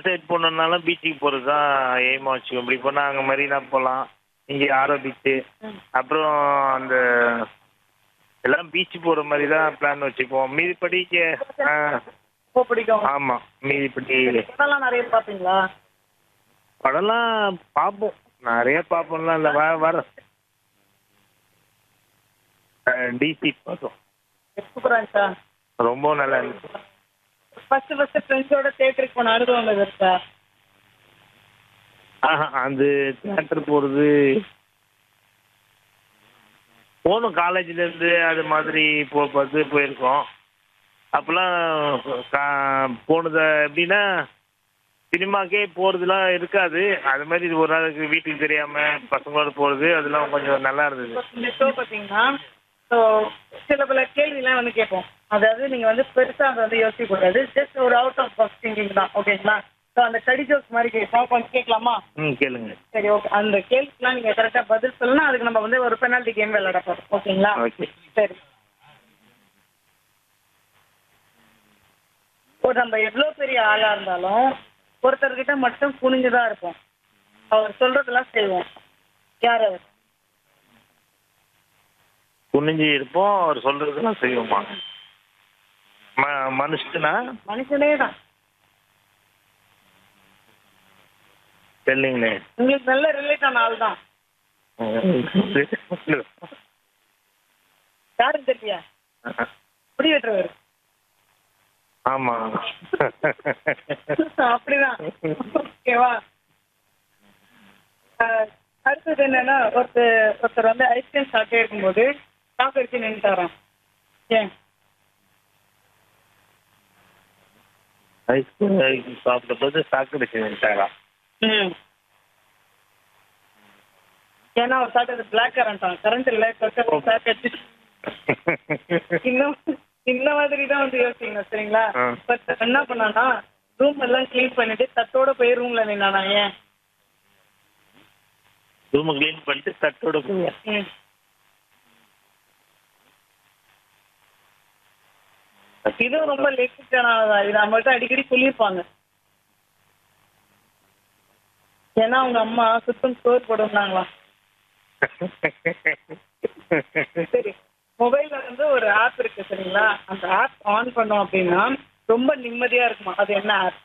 Side போகணுன்னாலும் பீச்சுக்கு போகிறது தான் எய்மாக வச்சுக்கோம் இப்படி போனால் அங்கே மெரினா போகலாம் இங்கே ஆரோ பீச்சு ம். அப்புறம் அந்த எல்லாம் பீச் போகிற மாதிரி தான் பிளான் வச்சுக்குவோம் மீதிப்படி இங்கே- ஆ ரொம்ப பிடிக்கும் ஆமாம் மீதிப்படி படம்லாம் நிறைய பார்ப்பீங்களா படம்லாம் பார்ப்போம் நிறைய பார்ப்போம்லாம் இல்லை வர வர டிசி பார்த்தோம் சூப்பராக இருந்துச்சா ரொம்ப நல்லா இருந்துச்சு ஃபர்ஸ்ட் ஃபர்ஸ்ட் ஃப்ரெண்ட்ஸோட தேட்டருக்கு போன அனுபவம் இருக்கா ஆஹா அந்த தியேட்டர் போகிறது போகணும் காலேஜ்லேருந்து அது மாதிரி போ பார்த்து போயிருக்கோம் அப்போல்லாம் கா- போனது எப்படின்னா சினிமாக்கே போகிறதுலாம் இருக்காது அது மாதிரி இது ஒரு நாளுக்கு வீட்டுக்கு தெரியாமல் பசங்களோட போகிறது அதெல்லாம் கொஞ்சம் நல்லா இருந்தது இந்த ஷோ பார்த்தீங்கன்னா ஸோ சில பல கேள்விலாம் வந்து கேட்போம் அதாவது நீங்கள் வந்து பெருசாக அதை வந்து யோசிக்க கூடாது ஜஸ்ட் ஒரு அவுட் ஆஃப் பாக்ஸ் திங்கிங் தான் ஓகேங்களா ஸோ அந்த கடி ஜோக்ஸ் மாதிரி கேட்போம் கொஞ்சம் கேட்கலாமா ம் கேளுங்க சரி ஓகே அந்த கேள்விக்கெலாம் நீங்கள் கரெக்டாக பதில் சொல்லணும் அதுக்கு நம்ம வந்து ஒரு பெனால்ட்டி கேம் விளையாட போகிறோம் ஓகேங்களா ஓகே சரி ஒரு நம்ம எவ்வளோ பெரிய ஆளாக இருந்தாலும் ஒருத்தர்கிட்ட மட்டும் குனிஞ்சு தான் இருப்போம் அவர் சொல்றதெல்லாம் செய்வோம் யார் அவர் குனிஞ்சு இருப்போம் அவர் சொல்கிறதெல்லாம் செய்வோமா ம மனுஷனா மனுஷனே தான் தெரியலீங்களே உங்களுக்கு நல்ல ரிலேட் ஆன ஆள் தான் யாரும் தெரியல முடி வெட்டுறவர் ஆமா அப்படிதான் ஓகேவா அஹ், அடுத்தது என்னன்னா ஒருத்தர் ஒருத்தர் வந்து ஐஸ்கிரீம் சாப்பிட்டே இருக்கும்போது சாப்பிட்டு அடிச்சு நின்றுட்டாராம் ஏன் ஐஸ்கிரீம் சாப்பிட்ட போது சாக்கடிச்சுட்டாரா ம் ஏன்னா அவர் சாப்பிட்டது பிளாக் கரண்ட் கரண்ட் இல்லை சாக் அடிச்சு இன்னும் இந்த மாதிரி தான் வந்து யோசிக்கணும் சரிங்களா ஆ. பட் என்ன பண்ணானா ரூம் எல்லாம் க்ளீன் பண்ணிட்டு தட்டோட போய் ரூம்ல நின்னானா ஏன் ரூம் க்ளீன் பண்ணிட்டு தட்டோட போய் ம். இதுவும் ரொம்ப லேட்டானதான் இது நம்மள்ட்ட அடிக்கடி சொல்லியிருப்பாங்க ஏன்னா அவங்க அம்மா சுத்தம் சோறு போடுனாங்களாம் சரி மொபைல்ல வந்து ஒரு ஆப் இருக்கு சரிங்களா அந்த ஆப் ஆன் பண்ணோம் அப்படின்னா ரொம்ப நிம்மதியா இருக்குமா அது என்ன ஆப்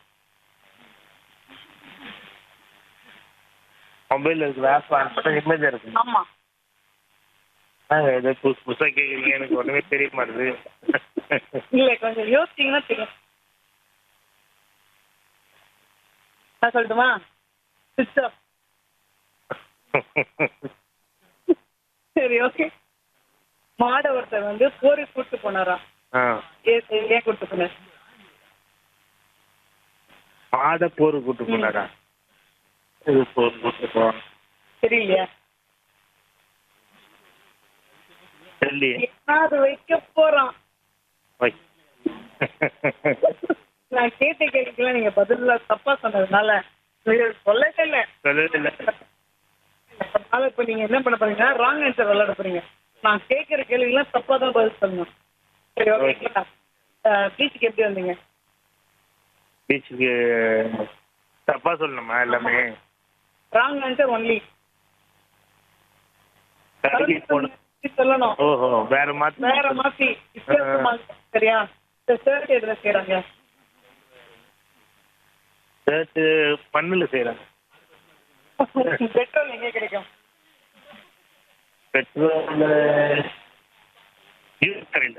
மொபைல் இருக்கிற ஆப் ஆன் பண்ண நிம்மதியாக இருக்கு ஆமா நாங்க ஏதோ புதுசு புதுசாக கேட்குறீங்க எனக்கு ஒன்றுமே தெரிய மாட்டுது இல்ல கொஞ்சம் யோசிச்சீங்கன்னா தெரியும் நான் சொல்லட்டுமா சுவிட்ச் ஆஃப் சரி ஓகே மாட ஒருத்தர் வந்து போருக்கு கூட்டு போனாராம் ஆ ஏன் ஏன் கூட்டு போனார் மாட போர் கூட்டு போனாரா இது போர் கூட்டு போவாங்க தெரியலையா தெரியலையே என்ன அது வைக்க போறான் வை. நான் கேட்ட கேள்விக்கெல்லாம் நீங்க பதில தப்பா சொன்னதுனால நீங்க சொல்லவே இல்லை சொல்லவே இல்லை அதனால இப்ப நீங்க என்ன பண்ண போறீங்கன்னா ராங் ஆன்சர் விளையாட போறீங்க நான் கேட்கிற கேள்விக்கெல்லாம் தப்பா தான் பதில் சொல்லணும் சரி ஓகேங்களா பீச்சுக்கு எப்படி வந்தீங்க பீச்சுக்கு தப்பா சொல்லணுமா எல்லாமே ராங் ஆன்சர் ஒன்லி கடைக்கு போகணும் சொல்லணும் ஓஹோ வேற மாத்தி வேற மாத்தி வித்தியாசமா சரியா சர்ச் எதுல செய்யறாங்க சேர்த்து மண்ணில் செய்கிறாங்க பெட்ரோல் எங்க கிடைக்கும் பெட்ரோல் யூஸ் கரையில்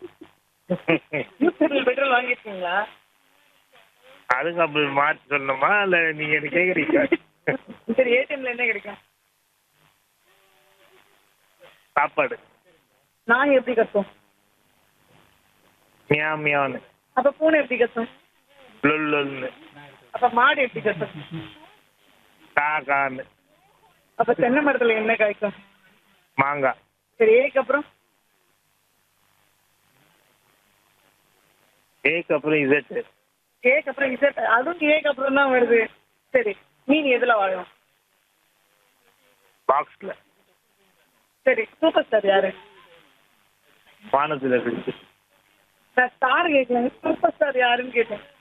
பெட்ரோல் வாங்கிருக்கீங்களா அதுக்கு அப்படி மாற்றி சொல்லணுமா இல்லை நீங்கள் என்ன கேட்குறீங்க சரி ஏடிஎம்ல என்ன கிடைக்கும் சாப்பாடு நாய் எப்படி கத்தும் மியா மியான்னு அப்ப பூனை எப்படி கத்தும் லொல் லொல்னு அப்ப மாடு எப்படி கத்தும் கா கான்னு அப்ப தென்னை மரத்துல என்ன காய்க்கும் மாங்காய் சரி ஏக்கு அப்புறம் ஏக்கு அப்புறம் இசட்டு ஏக்கு அப்புறம் இசட் அதுவும் ஏக்கு அப்புறம் தான் வருது சரி மீன் எதுல வாழும் பாக்ஸில் சரி சூப்பர் ஸ்டார் யாரு வானத்தில் இருக்கு நான் ஸ்டார் கேட்கல சூப்பர் ஸ்டார் யாருன்னு கேட்டேன்